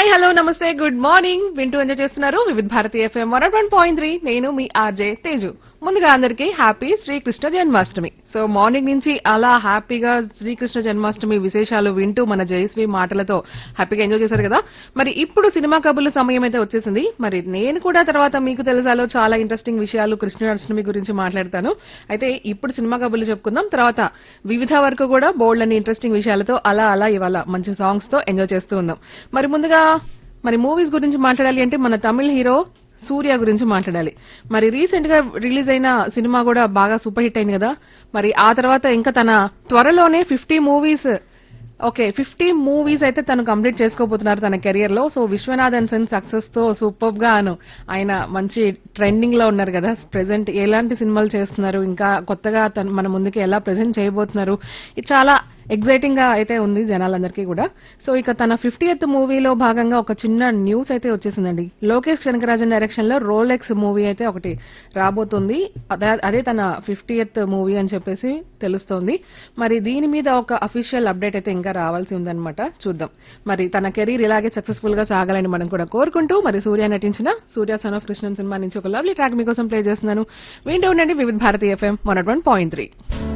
hi hello నమస్తే good morning వింటూ enjoy చేస్తున్నారు Vividh Bharati FM one one point three నేను మీ ఆర్జే తేజు ముందుగా అందరికీ happy Srikrishna Janmashtami so morning నుంచి అలా హ్యాపీగా శ్రీకృష్ణ జన్మాష్టమి విశేషాలు వింటూ మన జయశ్రీ మాటలతో హ్యాపీగా ఎంజాయ్ చేశారు కదా మరి ఇప్పుడు సినిమా కబుర్లు సమయం అయితే వచ్చేసింది మరి నేను కూడా తర్వాత మీకు తెలుసాలో చాలా ఇంట్రెస్టింగ్ విషయాలు కృష్ణాష్టమి గురించి మాట్లాడతాను అయితే ఇప్పుడు సినిమా కబుర్లు చెప్పుకుందాం తర్వాత వివిధ వరకు కూడా బోల్డ్ అని ఇంట్రెస్టింగ్ విషయాలతో అలా అలా ఇవాళ మంచి సాంగ్స్ తో ఎంజాయ్ చేస్తూ ఉందాం మరి ముందుగా మరి మూవీస్ గురించి మాట్లాడాలి అంటే మన తమిళ హీరో సూర్య గురించి మాట్లాడాలి మరి రీసెంట్ గా రిలీజ్ అయిన సినిమా కూడా బాగా సూపర్ హిట్ అయింది కదా మరి ఆ తర్వాత ఇంకా తన త్వరలోనే fifty movies okay fifty movies అయితే తను కంప్లీట్ చేసుకోబోతున్నారు తన కెరియర్ లో సో విశ్వనాథన్ సెన్ సక్సెస్ తో సూపర్ గా అను ఆయన మంచి ట్రెండింగ్ లో ఉన్నారు కదా ప్రెసెంట్ ఎలాంటి సినిమాలు చేస్తున్నారు ఇంకా కొత్తగా తను మన ముందుకి ఎలా ప్రెసెంట్ చేయబోతున్నారు ఇది చాలా ఎగ్జైటింగ్ గా అయితే ఉంది జనాలందరికీ కూడా సో ఇక తన ఫిఫ్టీయత్ మూవీలో భాగంగా ఒక చిన్న న్యూస్ అయితే వచ్చేసిందండి లోకేష్ కనకరాజన్ డైరెక్షన్ లో రోలెక్స్ మూవీ అయితే ఒకటి రాబోతుంది అదే- అదే తన ఫిఫ్టీయత్ మూవీ అని చెప్పేసి తెలుస్తోంది మరి దీని మీద ఒక అఫీషియల్ అప్డేట్ అయితే ఇంకా రావాల్సి ఉందన్నమాట చూద్దాం మరి తన కెరీర్ ఇలాగే సక్సెస్ఫుల్ గా సాగాలని మనం కూడా కోరుకుంటూ మరి సూర్య నటించిన Surya son of Krishnan cinema నుంచి ఒక లవ్లీ ట్రాక్ మీకోసం ప్లే చేస్తున్నాను వింటూ ఉండండి Vividh Bharati FM one point three